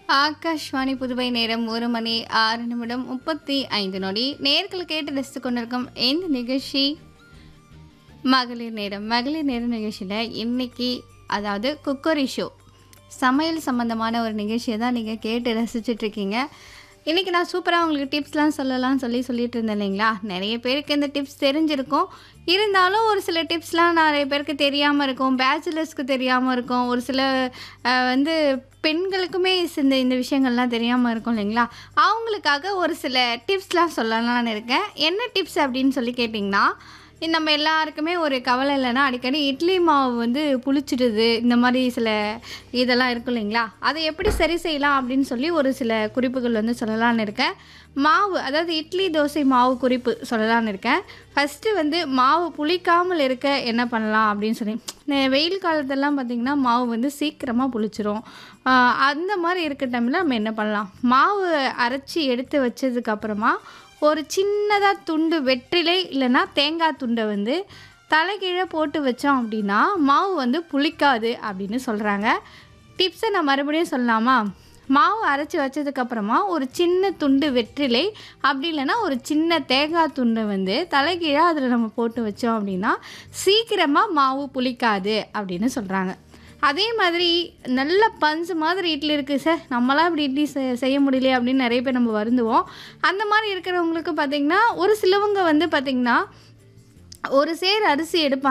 ஆகாஷ்வாணி புதுவை நேரம் ஒரு மணி ஆறு நிமிடம் முப்பத்தி ஐந்து நொடி நேர்கள் கேட்டு ரசித்து கொண்டிருக்கும் இந்த நிகழ்ச்சி மகளிர் நேரம் மகளிர் நேரம் நிகழ்ச்சியில் இன்னைக்கு அதாவது குக்கரி ஷோ சமையல் சம்மந்தமான ஒரு நிகழ்ச்சியை தான் நீங்கள் கேட்டு ரசிச்சுட்டு இருக்கீங்க இன்றைக்கி நான் சூப்பராக உங்களுக்கு டிப்ஸ்லாம் சொல்லலாம்னு சொல்லி சொல்லிட்டு இருந்தேன் இல்லைங்களா நிறைய பேருக்கு இந்த டிப்ஸ் தெரிஞ்சிருக்கும் இருந்தாலும் ஒரு சில டிப்ஸ்லாம் நிறைய பேருக்கு தெரியாமல் இருக்கும் பேச்சுலர்ஸ்க்கு தெரியாமல் இருக்கும் ஒரு சில அஹ், வந்து பெண்களுக்குமே இந்த இந்த விஷயங்கள்லாம் தெரியாமல் இருக்கும் இல்லைங்களா அவங்களுக்காக ஒரு சில டிப்ஸ்லாம் சொல்லலாம்னு இருக்கேன் என்ன டிப்ஸ் அப்படின்னு சொல்லி கேட்டிங்கன்னா இது நம்ம எல்லாருக்குமே ஒரு கவலை இல்லைன்னா அடிக்கடி இட்லி மாவு வந்து புளிச்சிடுது இந்த மாதிரி சில இதெல்லாம் இருக்கும் இல்லைங்களா அதை எப்படி சரி செய்யலாம் அப்படின்னு சொல்லி ஒரு சில குறிப்புகள் வந்து சொல்லலாம்னு இருக்கேன் மாவு அதாவது இட்லி தோசை மாவு குறிப்பு சொல்லலாம்னு இருக்கேன் ஃபஸ்ட்டு வந்து மாவு புளிக்காமல் இருக்க என்ன பண்ணலாம் அப்படின்னு சொல்லி நெ- வெயில் காலத்தெல்லாம் பார்த்திங்கன்னா மாவு வந்து சீக்கிரமாக புளிச்சிரும் ஆஹ் அந்த மாதிரி இருக்க டைமில் நம்ம என்ன பண்ணலாம் மாவு அரைச்சி எடுத்து வச்சதுக்கப்புறமா ஒரு சின்னதாக துண்டு வெற்றிலை இல்லைன்னா தேங்காய் துண்டை வந்து தலைகீழே போட்டு வச்சோம் அப்படின்னா மாவு வந்து புளிக்காது அப்படின்னு சொல்கிறாங்க டிப்ஸை நான் மறுபடியும் சொல்லலாமா மாவு அரைச்சி வச்சதுக்கப்புறமா ஒரு சின்ன துண்டு வெற்றிலை அப்படி இல்லைன்னா ஒரு சின்ன தேங்காய் துண்டை வந்து தலைகீழாக அதில் நம்ம போட்டு வச்சோம் அப்படின்னா சீக்கிரமாக மாவு புளிக்காது அப்படின்னு சொல்கிறாங்க அதே மாதிரி நல்ல பஞ்சு மாதிரி இட்லி இருக்குது சார் நம்மளாம் இப்படி இட்லி செ- செய்ய முடியலையே அப்படின்னு நிறைய பேர் நம்ம வருந்துவோம் அந்த மாதிரி இருக்கிறவங்களுக்கு பார்த்திங்கன்னா ஒரு சிலவங்க வந்து பார்த்திங்கன்னா ஒரு சேர் அரிசி எடுப்பாங்க